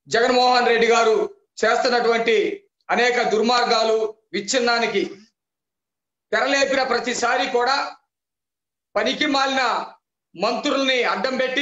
జగన్మోహన్ రెడ్డి గారు చేస్తున్నటువంటి అనేక దుర్మార్గాలు విచ్ఛిన్నానికి తెరలేపిన ప్రతిసారి కూడా పనికి మాలిన మంత్రుల్ని అడ్డం పెట్టి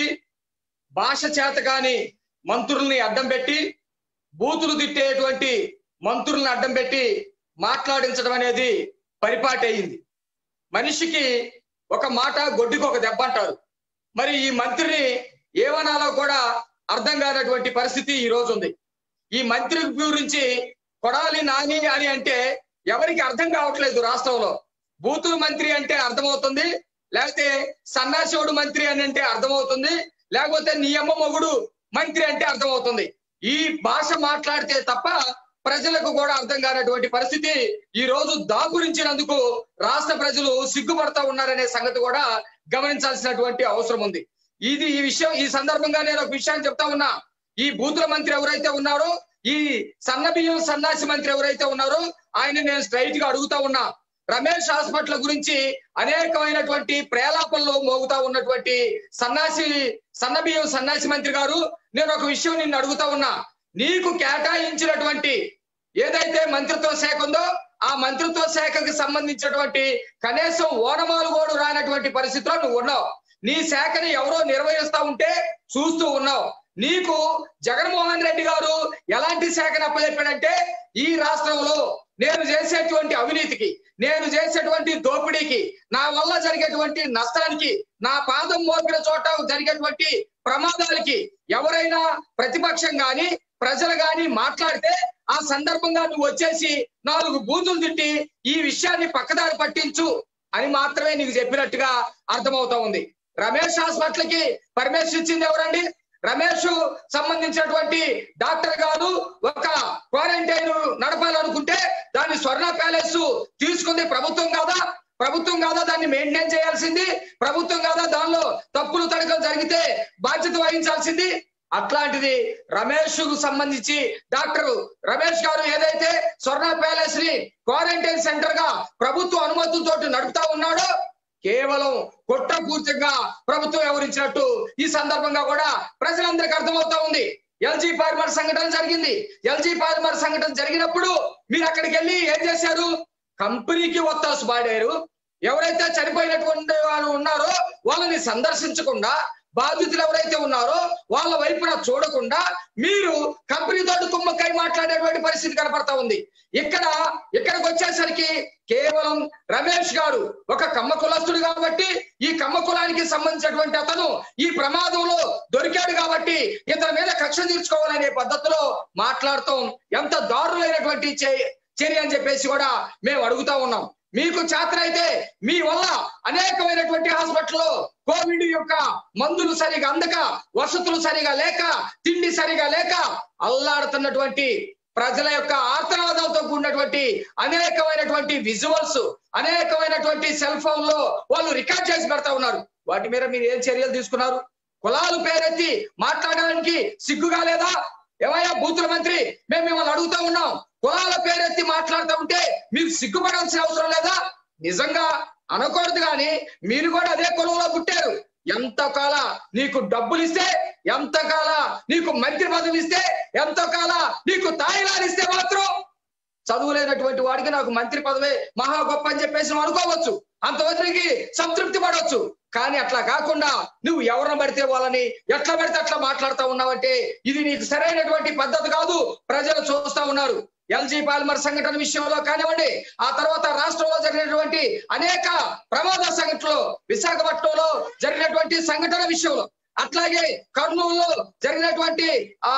భాష చేత కాని మంత్రుల్ని అడ్డం పెట్టి బూతులు తిట్టేటువంటి మంత్రుల్ని అడ్డం పెట్టి మాట్లాడించడం అనేది పరిపాటి అయింది మనిషికి ఒక మాట గొడ్డుకి ఒక దెబ్బ అంటారు మరి ఈ మంత్రిని ఏమనాలో కూడా అర్థం కానటువంటి పరిస్థితి ఈ రోజు ఉంది ఈ మంత్రి గురించి కొడాలి నాని అని అంటే ఎవరికి అర్థం కావట్లేదు రాష్ట్రంలో బూతులు మంత్రి అంటే అర్థమవుతుంది లేకపోతే సన్నాసివుడు మంత్రి అని అంటే అర్థమవుతుంది లేకపోతే నియమ మొగుడు మంత్రి అంటే అర్థమవుతుంది ఈ భాష మాట్లాడితే తప్ప ప్రజలకు కూడా అర్థం కానటువంటి పరిస్థితి ఈ రోజు దాపురించినందుకు రాష్ట్ర ప్రజలు సిగ్గుపడతా ఉన్నారనే సంగతి కూడా గమనించాల్సినటువంటి అవసరం ఉంది ఇది ఈ విషయం ఈ సందర్భంగా నేను ఒక విషయాన్ని చెప్తా ఉన్నా ఈ బూతుల మంత్రి ఎవరైతే ఉన్నారో ఈ సన్న బియ్యం సన్నాసి మంత్రి ఎవరైతే ఉన్నారో ఆయన నేను స్ట్రైట్ గా అడుగుతా ఉన్నా రమేష్ హాస్పిటల్ గురించి అనేకమైనటువంటి ప్రేలాపనలో మోగుతా ఉన్నటువంటి సన్నాసి సన్న బియ్యం సన్నాసి మంత్రి గారు నేను ఒక విషయం నిన్ను అడుగుతా ఉన్నా నీకు కేటాయించినటువంటి ఏదైతే మంత్రిత్వ శాఖ ఉందో ఆ మంత్రిత్వ శాఖకి సంబంధించినటువంటి కనీసం ఓనమాలు కూడా రానటువంటి పరిస్థితిలో నువ్వు ఉన్నావు నీ శాఖని ఎవరో నిర్వహిస్తా ఉంటే చూస్తూ ఉన్నావు నీకు జగన్మోహన్ రెడ్డి గారు ఎలాంటి శాఖను అప్పచెప్పాడంటే ఈ రాష్ట్రంలో నేను చేసేటువంటి అవినీతికి నేను చేసేటువంటి దోపిడీకి నా వల్ల జరిగేటువంటి నష్టానికి నా పాదం మోపిన చోట జరిగేటువంటి ప్రమాదాలకి ఎవరైనా ప్రతిపక్షం గాని ప్రజలు గాని మాట్లాడితే ఆ సందర్భంగా నువ్వు వచ్చేసి నాలుగు బూతులు తిట్టి ఈ విషయాన్ని పక్కదారి పట్టించు అని మాత్రమే నీకు చెప్పినట్టుగా అర్థమవుతా ఉంది రమేష్ హాస్పిటల్ కి పర్మిషన్ ఇచ్చింది ఎవరండి రమేష్ సంబంధించినటువంటి డాక్టర్ గారు ఒక క్వారంటైన్ నడపాలనుకుంటే దాన్ని స్వర్ణ ప్యాలెస్ తీసుకుంది ప్రభుత్వం కాదా ప్రభుత్వం కాదా దాన్ని మెయింటైన్ చేయాల్సింది ప్రభుత్వం కాదా దానిలో తప్పులు తడకలు జరిగితే బాధ్యత వహించాల్సింది అట్లాంటిది రమేష్ కు సంబంధించి డాక్టర్ రమేష్ గారు ఏదైతే స్వర్ణ ప్యాలెస్ ని క్వారంటైన్ సెంటర్ గా ప్రభుత్వ అనుమతులతో నడుపుతా ఉన్నాడో కేవలం కొట్ట పూర్తిగా ప్రభుత్వం వివరించినట్టు ఈ సందర్భంగా కూడా ప్రజలందరికీ అర్థమవుతా ఉంది ఎల్జీ పాలిమర్ సంఘటన జరిగింది ఎల్జీ పాలిమర్ సంఘటన జరిగినప్పుడు మీరు అక్కడికి వెళ్ళి ఏం చేశారు కంపెనీకి ఒత్తాసు పాడారు ఎవరైతే చనిపోయినటువంటి వాళ్ళు ఉన్నారో వాళ్ళని సందర్శించకుండా బాధితులు ఎవరైతే ఉన్నారో వాళ్ళ వైపున చూడకుండా మీరు కంపెనీతో కుమ్మక్కై మాట్లాడేటువంటి పరిస్థితి కనపడతా ఉంది ఇక్కడ ఇక్కడికి వచ్చేసరికి కేవలం రమేష్ గారు ఒక కమ్మ కులస్తుడు కాబట్టి ఈ కమ్మ కులానికి సంబంధించినటువంటి అతను ఈ ప్రమాదంలో దొరికాడు కాబట్టి ఇతని మీద కక్ష తీర్చుకోవాలనే పద్ధతిలో మాట్లాడతాం ఎంత దారుణమైనటువంటి చే- చర్య అని చెప్పేసి కూడా మేము అడుగుతా ఉన్నాం మీకు చేతనైతే మీ వల్ల అనేకమైనటువంటి హాస్పిటల్లో కోవిడ్ యొక్క మందులు సరిగా అందక వసతులు సరిగా లేక తిండి సరిగా లేక అల్లాడుతున్నటువంటి ప్రజల యొక్క ఆర్తనాదాలతో కూడినటువంటి అనేకమైనటువంటి విజువల్స్ అనేకమైనటువంటి సెల్ ఫోన్ లో వాళ్ళు రికార్డ్ చేసి పెడతా ఉన్నారు వాటి మీద మీరు ఏం చర్యలు తీసుకున్నారు కులాలు పేరెత్తి మాట్లాడడానికి సిగ్గుగా లేదా ఏమయ్యా బూతుల మంత్రి మేము మిమ్మల్ని అడుగుతా ఉన్నాం కులాల పేరెత్తి మాట్లాడుతూ ఉంటే మీకు సిగ్గుపడాల్సిన అవసరం లేదా నిజంగా అనకూడదు కానీ మీరు కూడా అదే కులంలో పుట్టారు ఎంత కాల నీకు డబ్బులు ఇస్తే ఎంత కాల నీకు మంత్రి పదవి ఇస్తే ఎంత కాల నీకు తాయిలాలు ఇస్తే మాత్రం చదువులేనటువంటి వాడికి నాకు మంత్రి పదవి మహా గొప్ప అని చెప్పేసి నువ్వు అనుకోవచ్చు అంతవరకు సంతృప్తి పడవచ్చు కానీ అట్లా కాకుండా నువ్వు ఎవరిని పడితే వాళ్ళని ఎట్లా పడితే అట్లా మాట్లాడుతా ఉన్నావంటే ఇది నీకు సరైనటువంటి పద్ధతి కాదు ప్రజలు చూస్తా ఉన్నారు ఎల్జీ పాలిమర్ సంఘటన విషయంలో కానివ్వండి ఆ తర్వాత రాష్ట్రంలో జరిగినటువంటి అనేక ప్రమాద సంఘటనలు విశాఖపట్నంలో జరిగినటువంటి సంఘటన విషయంలో అట్లాగే కర్నూలులో జరిగినటువంటి ఆ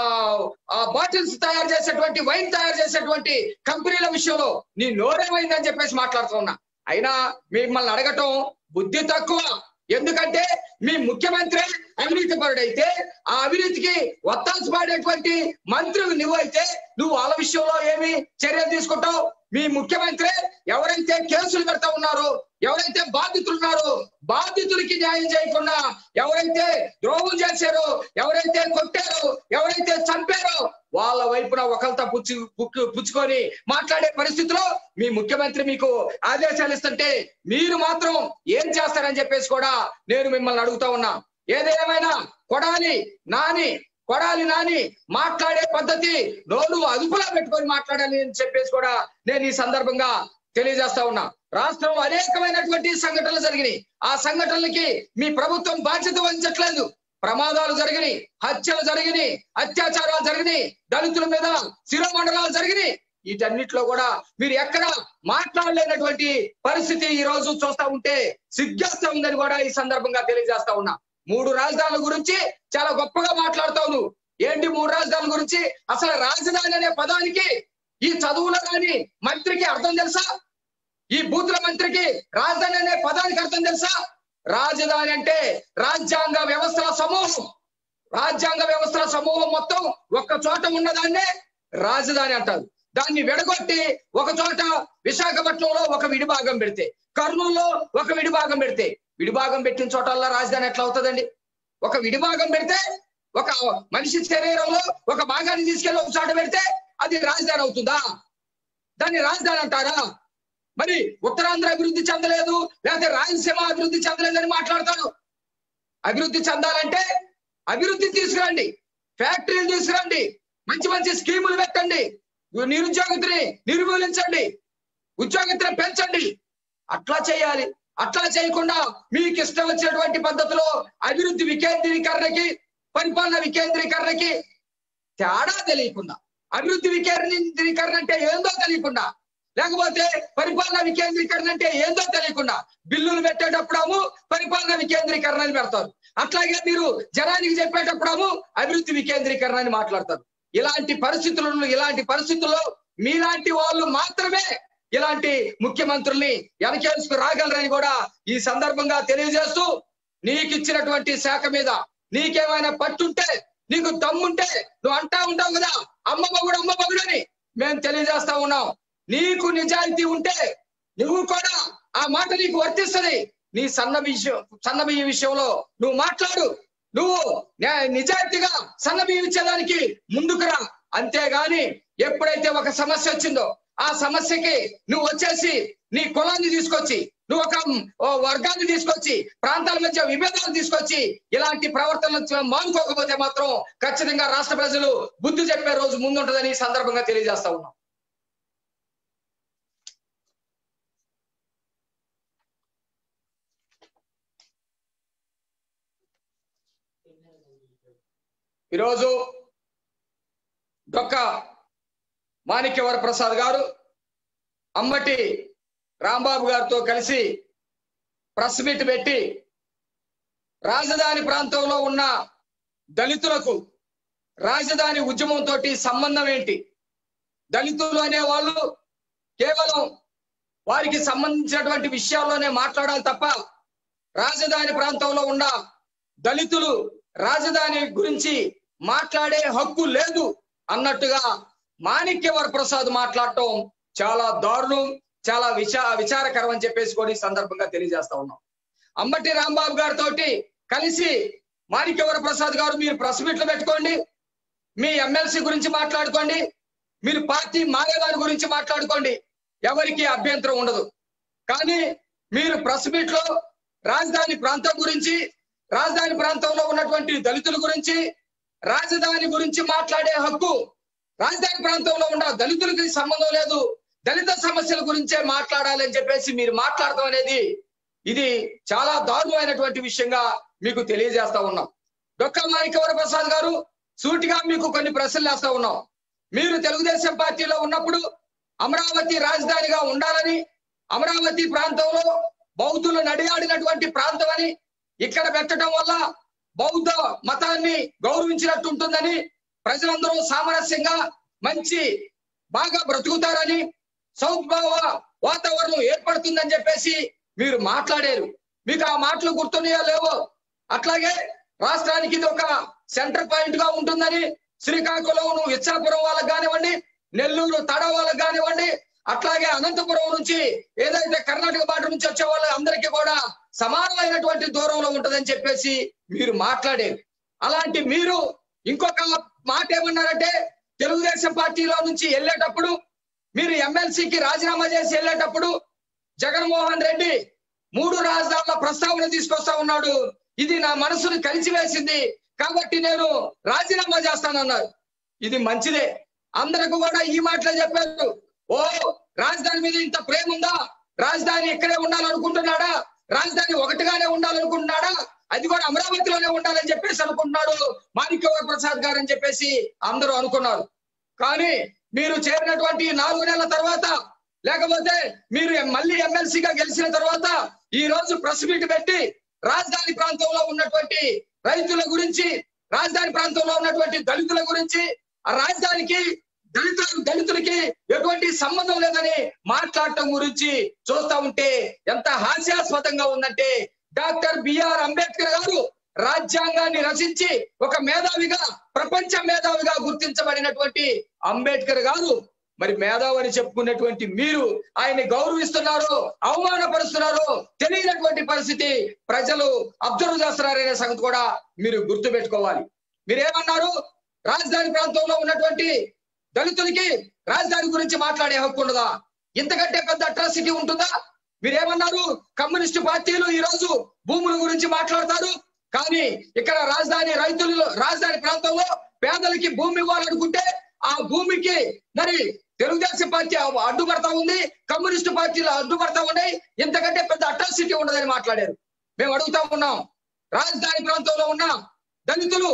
ఆ బాటిల్స్ తయారు చేసేటువంటి వైన్ తయారు చేసేటువంటి కంపెనీల విషయంలో నీ నోరేమైందని చెప్పేసి మాట్లాడుతూ ఉన్నా అయినా మిమ్మల్ని అడగటం బుద్ధి తక్కువ ఎందుకంటే మీ ముఖ్యమంత్రి అవినీతి పరుడైతే ఆ అవినీతికి ఒత్తాసు పాడేటువంటి మంత్రి నువ్వు అయితే నువ్వు వాళ్ళ విషయంలో ఏమి చర్యలు తీసుకుంటావు మీ ముఖ్యమంత్రి ఎవరైతే కేసులు పెడతా ఉన్నారో ఎవరైతే బాధితులు ఉన్నారో బాధితులకి న్యాయం చేయకుండా ఎవరైతే ద్రోహం చేశారో ఎవరైతే కొట్టారో ఎవరైతే చంపారో వాళ్ళ వైపున ఒకరితో పుచ్చు పుక్కు- పుచ్చుకొని మాట్లాడే పరిస్థితిలో మీ ముఖ్యమంత్రి మీకు ఆదేశాలు ఇస్తుంటే మీరు మాత్రం ఏం చేస్తారని చెప్పేసి కూడా నేను మిమ్మల్ని అడుగుతా ఉన్నా ఏదేమైనా కొడాలి నాని కొడాలి నాని మాట్లాడే పద్ధతి నోరు అదుపులో పెట్టుకొని మాట్లాడాలి అని చెప్పేసి కూడా నేను ఈ సందర్భంగా తెలియజేస్తా ఉన్నా రాష్ట్రంలో అనేకమైనటువంటి సంఘటనలు జరిగినాయి ఆ సంఘటనలకి మీ ప్రభుత్వం బాధ్యత వహించట్లేదు ప్రమాదాలు జరిగినాయి హత్యలు జరిగినాయి అత్యాచారాలు జరిగినాయి దళితుల మీద శిరోమండలాలు జరిగినాయి వీటన్నిటిలో కూడా మీరు ఎక్కడ మాట్లాడలేనటువంటి పరిస్థితి ఈ రోజు చూస్తా ఉంటే సిగ్గేస్తా ఉందని కూడా ఈ సందర్భంగా తెలియజేస్తా ఉన్నా మూడు రాజధానుల గురించి చాలా గొప్పగా మాట్లాడుతావు నువ్వు ఏంటి మూడు రాజధానుల గురించి అసలు రాజధాని అనే పదానికి ఈ చదువులో కానీ మంత్రికి అర్థం తెలుసా ఈ బూతుల మంత్రికి రాజధాని అనే పదానికి అర్థం తెలుసా రాజధాని అంటే రాజ్యాంగ వ్యవస్థల సమూహం రాజ్యాంగ వ్యవస్థల సమూహం మొత్తం ఒక్క చోట ఉన్నదాన్నే రాజధాని అంటారు దాన్ని విడగొట్టి ఒక చోట విశాఖపట్నంలో ఒక విడిభాగం పెడితే కర్నూలులో ఒక విడిభాగం పెడితే విడిభాగం పెట్టిన చోటల్లా రాజధాని ఎట్లా అవుతుందండి ఒక విడిభాగం పెడితే ఒక మనిషి శరీరంలో ఒక భాగాన్ని తీసుకెళ్లి ఒక చోట పెడితే అది రాజధాని అవుతుందా దాన్ని రాజధాని అంటారా మరి ఉత్తరాంధ్ర అభివృద్ధి చెందలేదు లేకపోతే రాయలసీమ అభివృద్ధి చెందలేదని మాట్లాడతాడు అభివృద్ధి చెందాలంటే అభివృద్ధి తీసుకురండి ఫ్యాక్టరీలు తీసుకురండి మంచి మంచి స్కీములు పెట్టండి నిరుద్యోగితని నిర్మూలించండి ఉద్యోగితని పెంచండి అట్లా చేయాలి అట్లా చేయకుండా మీకు ఇష్టం వచ్చినటువంటి పద్ధతిలో అభివృద్ధి వికేంద్రీకరణకి పరిపాలన వికేంద్రీకరణకి తేడా తెలియకుండా అభివృద్ధి వికేంద్రీకరణ అంటే ఏందో తెలియకుండా లేకపోతే పరిపాలన వికేంద్రీకరణ అంటే ఏందో తెలియకుండా బిల్లులు పెట్టేటప్పుడేమో పరిపాలన వికేంద్రీకరణ అని పెడతారు అట్లాగే మీరు జనానికి చెప్పేటప్పుడేమో అభివృద్ధి వికేంద్రీకరణ అని మాట్లాడతారు ఇలాంటి పరిస్థితులను ఇలాంటి పరిస్థితుల్లో మీలాంటి వాళ్ళు మాత్రమే ఇలాంటి ముఖ్యమంత్రుల్ని వెనకేసుకు రాగలరని కూడా ఈ సందర్భంగా తెలియజేస్తూ నీకు ఇచ్చినటువంటి శాఖ మీద నీకేమైనా పట్టుంటే నీకు దమ్ముంటే నువ్వు అంటా ఉంటావు కదా అమ్మ మగుడు అమ్మ మగుడు అని మేము తెలియజేస్తా ఉన్నాం నీకు నిజాయితీ ఉంటే నువ్వు కూడా ఆ మాట నీకు వర్తిస్తుంది నీ సన్న విషయం సన్న బియ్య విషయంలో నువ్వు మాట్లాడు నువ్వు న్యా- నిజాయితీగా సన్న బియ్యం ఇచ్చేదానికి ముందుకు రా అంతేగాని ఎప్పుడైతే ఒక సమస్య వచ్చిందో ఆ సమస్యకి నువ్వు వచ్చేసి నీ కులాన్ని తీసుకొచ్చి నువ్వు ఒక ఓ వర్గాన్ని తీసుకొచ్చి ప్రాంతాల మధ్య విభేదాలు తీసుకొచ్చి ఇలాంటి ప్రవర్తనలు మానుకోకపోతే మాత్రం ఖచ్చితంగా రాష్ట్ర ప్రజలు బుద్ధి చెప్పే రోజు ముందుంటదని ఈ సందర్భంగా తెలియజేస్తా ఉన్నాం ఈరోజు డొక్క మాణిక్యవర ప్రసాద్ గారు అమ్మటి రాంబాబు గారితో కలిసి ప్రెస్ మీట్ పెట్టి రాజధాని ప్రాంతంలో ఉన్న దళితులకు రాజధాని ఉద్యమంతో సంబంధం ఏంటి దళితులు అనే వాళ్ళు కేవలం వారికి సంబంధించినటువంటి విషయాల్లోనే మాట్లాడాలి తప్ప రాజధాని ప్రాంతంలో ఉన్న దళితులు రాజధాని గురించి మాట్లాడే హక్కు లేదు అన్నట్టుగా మాణిక్య వరప్రసాద్ మాట్లాడటం చాలా దారుణం చాలా విచా విచారకరం అని చెప్పేసి కూడా ఈ సందర్భంగా తెలియజేస్తా ఉన్నాం అంబటి రాంబాబు గారితో కలిసి మాణిక్య వరప్రసాద్ గారు మీరు ప్రెస్ మీట్లు పెట్టుకోండి మీ ఎమ్మెల్సీ గురించి మాట్లాడుకోండి మీరు పార్టీ మారేదాని గురించి మాట్లాడుకోండి ఎవరికి అభ్యంతరం ఉండదు కానీ మీరు ప్రెస్ మీట్ లో రాజధాని ప్రాంతం గురించి రాజధాని ప్రాంతంలో ఉన్నటువంటి దళితుల గురించి రాజధాని గురించి మాట్లాడే హక్కు రాజధాని ప్రాంతంలో ఉన్న దళితులకి సంబంధం లేదు దళిత సమస్యల గురించే మాట్లాడాలి అని చెప్పేసి మీరు మాట్లాడటం అనేది ఇది చాలా దారుణమైనటువంటి విషయంగా మీకు తెలియజేస్తా ఉన్నాం డొక్క మాణిక్యవర ప్రసాద్ గారు సూటిగా మీకు కొన్ని ప్రశ్నలు వేస్తా ఉన్నాం మీరు తెలుగుదేశం పార్టీలో ఉన్నప్పుడు అమరావతి రాజధానిగా ఉండాలని అమరావతి ప్రాంతంలో బౌద్ధులు నడియాడినటువంటి ప్రాంతం అని ఇక్కడ పెట్టడం వల్ల బౌద్ధ మతాన్ని గౌరవించినట్టు ఉంటుందని ప్రజలందరూ సామరస్యంగా మంచి బాగా బ్రతుకుతారని సౌద్భావ వాతావరణం ఏర్పడుతుందని చెప్పేసి మీరు మాట్లాడారు మీకు ఆ మాటలు గుర్తున్నాయో లేవో అట్లాగే రాష్ట్రానికి ఇది ఒక సెంటర్ పాయింట్ గా ఉంటుందని శ్రీకాకుళం ఇచ్చాపురం వాళ్ళకి కానివ్వండి నెల్లూరు తడ వాళ్ళకి కానివ్వండి అట్లాగే అనంతపురం నుంచి ఏదైతే కర్ణాటక బార్డర్ నుంచి వచ్చే వాళ్ళ అందరికీ కూడా సమానమైనటువంటి దూరంలో ఉంటదని చెప్పేసి మీరు మాట్లాడారు అలాంటి మీరు ఇంకొక మాట ఏమన్నారంటే తెలుగుదేశం పార్టీలో నుంచి వెళ్ళేటప్పుడు మీరు ఎమ్మెల్సీకి రాజీనామా చేసి వెళ్ళేటప్పుడు జగన్మోహన్ రెడ్డి మూడు రాజధానుల ప్రస్తావన తీసుకొస్తా ఉన్నాడు ఇది నా మనసును కలిసివేసింది కాబట్టి నేను రాజీనామా చేస్తానన్నారు ఇది మంచిదే అందరికి కూడా ఈ మాటలే చెప్పారు ఓ రాజధాని మీద ఇంత ప్రేమ ఉందా రాజధాని ఇక్కడే ఉండాలనుకుంటున్నాడా రాజధాని ఒకటిగానే ఉండాలనుకుంటున్నాడా అది కూడా అమరావతిలోనే ఉండాలని చెప్పేసి అనుకుంటున్నాడు మాణిక్య ప్రసాద్ గారు అని చెప్పేసి అందరూ అనుకున్నారు కానీ మీరు చేరినటువంటి నాలుగు నెలల తర్వాత లేకపోతే మీరు మళ్ళీ ఎమ్మెల్సీగా గెలిచిన తర్వాత ఈ రోజు ప్రెస్ మీట్ పెట్టి రాజధాని ప్రాంతంలో ఉన్నటువంటి రైతుల గురించి రాజధాని ప్రాంతంలో ఉన్నటువంటి దళితుల గురించి ఆ రాజధానికి దళిత దళితులకి ఎటువంటి సంబంధం లేదని మాట్లాడటం గురించి చూస్తా ఉంటే ఎంత హాస్యాస్పదంగా ఉందంటే డాక్టర్ బిఆర్ అంబేద్కర్ గారు రాజ్యాంగాన్ని రచించి ఒక మేధావిగా ప్రపంచ మేధావిగా గుర్తించబడినటువంటి అంబేద్కర్ గారు మరి మేధావి అని చెప్పుకున్నటువంటి మీరు ఆయన్ని గౌరవిస్తున్నారు అవమానపరుస్తున్నారు తెలియనటువంటి పరిస్థితి ప్రజలు అబ్జర్వ్ చేస్తున్నారనే సంగతి కూడా మీరు గుర్తు పెట్టుకోవాలి మీరేమన్నారు రాజధాని ప్రాంతంలో ఉన్నటువంటి దళితులకి రాజధాని గురించి మాట్లాడే హక్కు ఉండదా ఇంతకంటే పెద్ద అట్రాసిటీ ఉంటుందా మీరేమన్నారు కమ్యూనిస్టు పార్టీలు ఈ రోజు భూముల గురించి మాట్లాడతారు కానీ ఇక్కడ రాజధాని రైతులు రాజధాని ప్రాంతంలో పేదలకి భూమి ఇవ్వాలనుకుంటే ఆ భూమికి మరి తెలుగుదేశం పార్టీ అడ్డుపడతా ఉంది కమ్యూనిస్టు పార్టీలు అడ్డుపడతా ఉన్నాయి ఇంతకంటే పెద్ద అట్రాసిటీ ఉండదని మాట్లాడారు మేము అడుగుతా ఉన్నాం రాజధాని ప్రాంతంలో ఉన్న దళితులు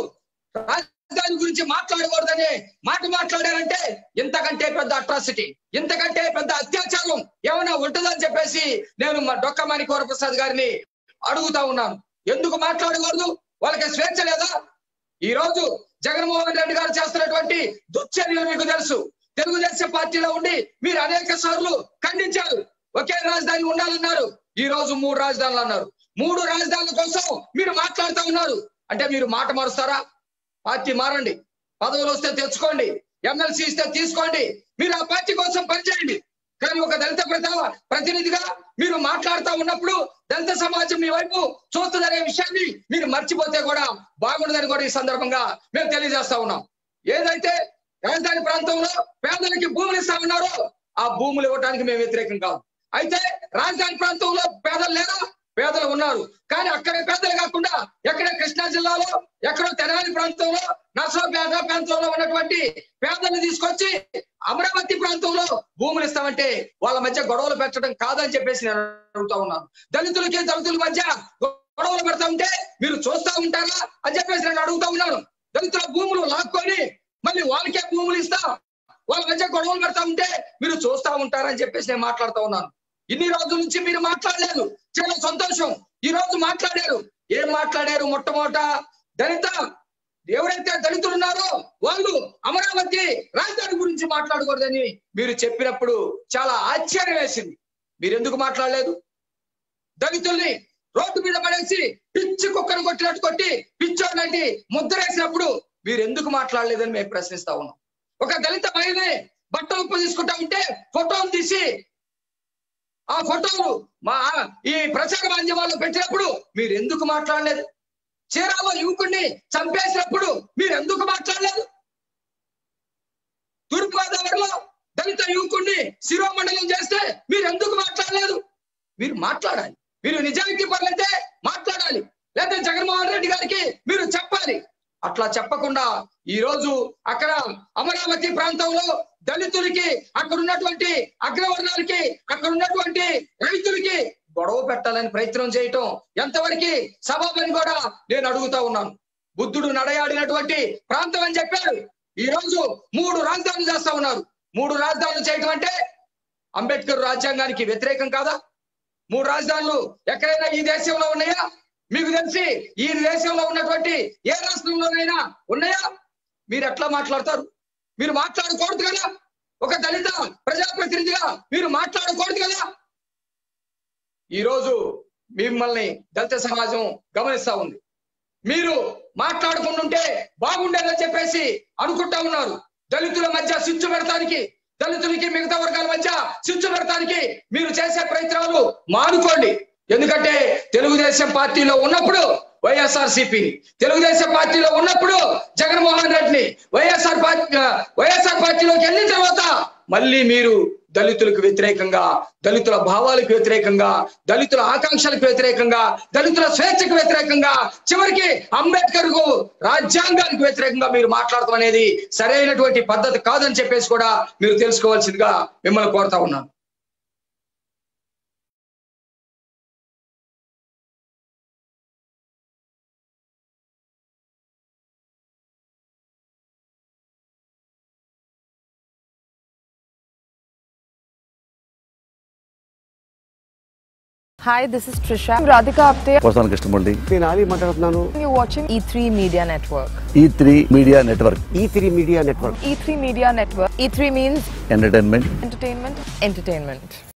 రాజధాని గురించి మాట్లాడకూడదని మాట మాట్లాడారంటే ఇంతకంటే పెద్ద అట్రాసిటీ ఇంతకంటే పెద్ద అత్యాచారం ఏమైనా ఉంటుందని చెప్పేసి నేను మా డొక్కమాని కోరప్రసాద్ గారిని అడుగుతా ఉన్నాను ఎందుకు మాట్లాడకూడదు వాళ్ళకి స్వేచ్ఛ లేదా ఈ రోజు జగన్మోహన్ రెడ్డి గారు చేస్తున్నటువంటి దుశ్చర్యలు మీకు తెలుసు తెలుగుదేశం పార్టీలో ఉండి మీరు అనేక సార్లు ఖండించారు ఒకే రాజధాని ఉండాలన్నారు ఈ రోజు మూడు రాజధానులు అన్నారు మూడు రాజధానుల కోసం మీరు మాట్లాడుతూ ఉన్నారు అంటే మీరు మాట మారుస్తారా పార్టీ మారండి పదవులు వస్తే తెచ్చుకోండి ఎమ్మెల్సీ ఇస్తే తీసుకోండి మీరు ఆ పార్టీ కోసం పనిచేయండి కానీ ఒక దళిత ప్రజా ప్రతినిధిగా మీరు మాట్లాడుతూ ఉన్నప్పుడు దళిత సమాజం మీ వైపు చూస్తుందనే విషయాన్ని మీరు మర్చిపోతే కూడా బాగుండదని కూడా ఈ సందర్భంగా మేము తెలియజేస్తా ఉన్నాం ఏదైతే రాజధాని ప్రాంతంలో పేదలకి భూములు ఇస్తా ఉన్నారో ఆ భూములు ఇవ్వడానికి మేము వ్యతిరేకం కాదు అయితే రాజధాని ప్రాంతంలో పేదలు లేరా పేదలు ఉన్నారు కానీ అక్కడ పేదలు కాకుండా ఎక్కడ కృష్ణా జిల్లాలో ఎక్కడో తెనాలి ప్రాంతంలో నర్సరావుపేట ప్రాంతంలో ఉన్నటువంటి పేదల్ని తీసుకొచ్చి అమరావతి ప్రాంతంలో భూములు ఇస్తామంటే వాళ్ళ మధ్య గొడవలు పెట్టడం కాదని చెప్పేసి నేను అడుగుతా ఉన్నాను దళితులకి దళితుల మధ్య గొడవలు పెడతా ఉంటే మీరు చూస్తా ఉంటారా అని చెప్పేసి నేను అడుగుతా ఉన్నాను దళితుల భూములు లాక్కొని మళ్ళీ వాళ్ళకే భూములు ఇస్తా వాళ్ళ మధ్య గొడవలు పెడతా ఉంటే మీరు చూస్తా ఉంటారని చెప్పేసి నేను మాట్లాడుతా ఉన్నాను ఇన్ని రోజుల నుంచి మీరు మాట్లాడలేదు చాలా సంతోషం ఈ రోజు మాట్లాడారు ఏం మాట్లాడారు మొట్టమొదట దళిత ఎవరైతే దళితులు ఉన్నారో వాళ్ళు అమరావతి రాజధాని గురించి మాట్లాడకూడదని మీరు చెప్పినప్పుడు చాలా ఆశ్చర్యం వేసింది మీరు ఎందుకు మాట్లాడలేదు దళితుల్ని రోడ్డు మీద పడేసి పిచ్చి కుక్కను కొట్టినట్టు కొట్టి పిచ్చోళ్ళంటి ముద్ర వేసినప్పుడు మీరు ఎందుకు మాట్లాడలేదని మేము ప్రశ్నిస్తా ఉన్నాం ఒక దళిత మహిళని బట్టలు ఉప్పు తీసుకుంటా ఉంటే ఫోటోలు తీసి ఆ ఫోటోలు మా ఈ ప్రచార మాధ్యమాల్లో పెట్టినప్పుడు మీరు ఎందుకు మాట్లాడలేదు చీరాలో యువకుడిని చంపేసినప్పుడు మీరు ఎందుకు మాట్లాడలేదు తూర్పుగోదావరిలో దళిత యువకుడిని శిరోమండలం చేస్తే మీరు ఎందుకు మాట్లాడలేదు మీరు మాట్లాడాలి మీరు నిజాయితీ పనులైతే మాట్లాడాలి లేదా జగన్మోహన్ రెడ్డి గారికి మీరు చెప్పాలి అట్లా చెప్పకుండా ఈ రోజు అక్కడ అమరావతి ప్రాంతంలో దళితులకి అక్కడ ఉన్నటువంటి అగ్రవర్ణాలకి అక్కడ ఉన్నటువంటి రైతులకి గొడవ పెట్టాలని ప్రయత్నం చేయటం ఎంతవరకు సబబని కూడా నేను అడుగుతా ఉన్నాను బుద్ధుడు నడయాడినటువంటి ప్రాంతం అని చెప్పారు ఈ రోజు మూడు రాజధానులు చేస్తా ఉన్నారు మూడు రాజధానులు చేయటం అంటే అంబేద్కర్ రాజ్యాంగానికి వ్యతిరేకం కాదా మూడు రాజధానులు ఎక్కడైనా ఈ దేశంలో ఉన్నాయా మీకు తెలిసి ఈ దేశంలో ఉన్నటువంటి ఏ రాష్ట్రంలోనైనా ఉన్నాయా మీరు ఎట్లా మాట్లాడతారు మీరు మాట్లాడకూడదు కదా ఒక దళిత ప్రజాప్రతినిధిగా మీరు మాట్లాడకూడదు కదా ఈ రోజు మిమ్మల్ని దళిత సమాజం గమనిస్తా ఉంది మీరు మాట్లాడుకుంటుంటే బాగుండేదని చెప్పేసి అనుకుంటా ఉన్నారు దళితుల మధ్య స్విచ్ పెడతానికి దళితులకి మిగతా వర్గాల మధ్య స్విచ్ పెడతానికి మీరు చేసే ప్రయత్నాలు మానుకోండి ఎందుకంటే తెలుగుదేశం పార్టీలో ఉన్నప్పుడు వైఎస్ఆర్ సిపిని తెలుగుదేశం పార్టీలో ఉన్నప్పుడు జగన్మోహన్ రెడ్డిని వైఎస్ఆర్ పార్టీ వైఎస్ఆర్ పార్టీలోకి వెళ్ళిన తర్వాత మళ్ళీ మీరు దళితులకు వ్యతిరేకంగా దళితుల భావాలకు వ్యతిరేకంగా దళితుల ఆకాంక్షలకు వ్యతిరేకంగా దళితుల స్వేచ్ఛకు వ్యతిరేకంగా చివరికి అంబేద్కర్ కు రాజ్యాంగానికి వ్యతిరేకంగా మీరు మాట్లాడటం అనేది సరైనటువంటి పద్ధతి కాదని చెప్పేసి కూడా మీరు తెలుసుకోవాల్సిందిగా మిమ్మల్ని కోరుతా ఉన్నాను Hi, this is Trisha. I'm Radhika Apte. వస్తాను కృష్ణమూర్తి నేను ఆలీ మాట్లాడుతున్నాను You're watching E3 Media Network. E three media network E three media network E3 Media Network. E3 means entertainment entertainment, entertainment.